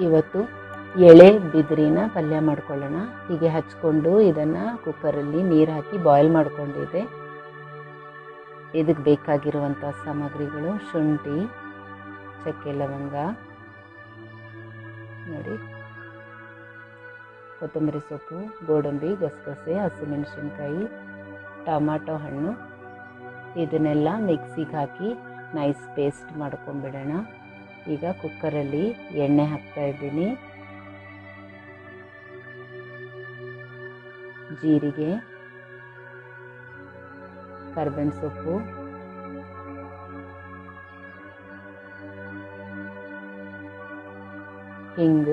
ಇವತ್ತು ಎಳೆ ಬಿದಿರಿನ ಪಲ್ಯ ಮಾಡ್ಕೊಳ್ಳೋಣ ಹೀಗೆ ಹಚ್ಕೊಂಡು ಇದನ್ನು ಕುಕ್ಕರಲ್ಲಿ ನೀರು ಹಾಕಿ ಬಾಯ್ಲ್ ಮಾಡ್ಕೊಂಡಿದ್ದೆ ಇದಕ್ಕೆ ಬೇಕಾಗಿರುವಂಥ ಸಾಮಗ್ರಿಗಳು ಶುಂಠಿ ಚಕ್ಕೆ ಲವಂಗ ನೋಡಿ ಕೊತ್ತಂಬರಿ ಸೊಪ್ಪು ಗೋಡಂಬಿ ಗಸಗಸೆ ಹಸಿಮೆಣಸಿನ್ಕಾಯಿ ಟೊಮಾಟೊ ಹಣ್ಣು ಇದನ್ನೆಲ್ಲ ಮಿಕ್ಸಿಗೆ ಹಾಕಿ ನೈಸ್ ಪೇಸ್ಟ್ ಮಾಡ್ಕೊಂಬಿಡೋಣ ಈಗ ಕುಕ್ಕರಲ್ಲಿ ಎಣ್ಣೆ ಹಾಕ್ತಾ ಇದ್ದೀನಿ ಜೀರಿಗೆ ಕರ್ಬೇವಿನ ಸೊಪ್ಪು ಹಿಂಗು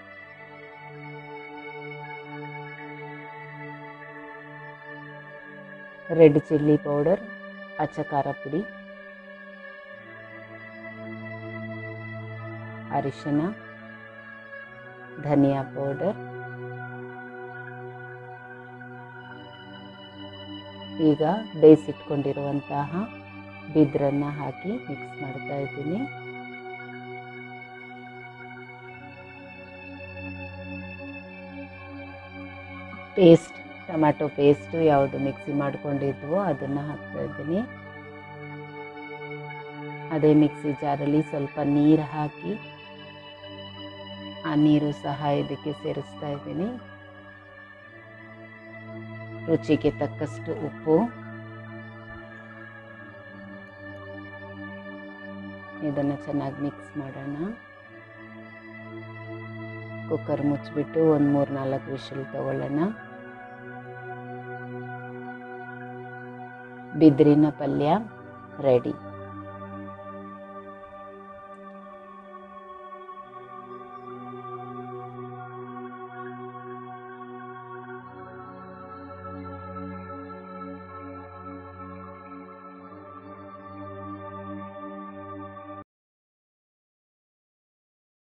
ರೆಡ್ ಚಿಲ್ಲಿ ಪೌಡರ್ ಅಚ್ಚ ಖಾರ ಪುಡಿ ಅರಿಶಿನ ಧನಿಯಾ ಪೌಡರ್ ಈಗ ಬೇಯಿಸಿಟ್ಕೊಂಡಿರುವಂತಹ ಬಿದ್ರನ್ನು ಹಾಕಿ ಮಿಕ್ಸ್ ಮಾಡ್ತಾ ಇದ್ದೀನಿ ಪೇಸ್ಟ್ ಟೊಮ್ಯಾಟೊ ಪೇಸ್ಟು ಯಾವುದು ಮಿಕ್ಸಿ ಮಾಡ್ಕೊಂಡಿದ್ವೋ ಅದನ್ನು ಹಾಕ್ತಾ ಇದ್ದೀನಿ ಅದೇ ಮಿಕ್ಸಿ ಜಾರಲ್ಲಿ ಸ್ವಲ್ಪ ನೀರು ಹಾಕಿ ಆ ನೀರು ಸಹ ಇದಕ್ಕೆ ಸೇರಿಸ್ತಾ ಇದ್ದೀನಿ ರುಚಿಗೆ ತಕ್ಕಷ್ಟು ಉಪ್ಪು ಇದನ್ನು ಚೆನ್ನಾಗಿ ಮಿಕ್ಸ್ ಮಾಡೋಣ ಕುಕ್ಕರ್ ಮುಚ್ಚಿಬಿಟ್ಟು ಒಂದು ಮೂರು ನಾಲ್ಕು ವಿಷಲ್ ತಗೊಳ್ಳೋಣ ಬಿದಿರಿನ ಪಲ್ಯ ರೆಡಿ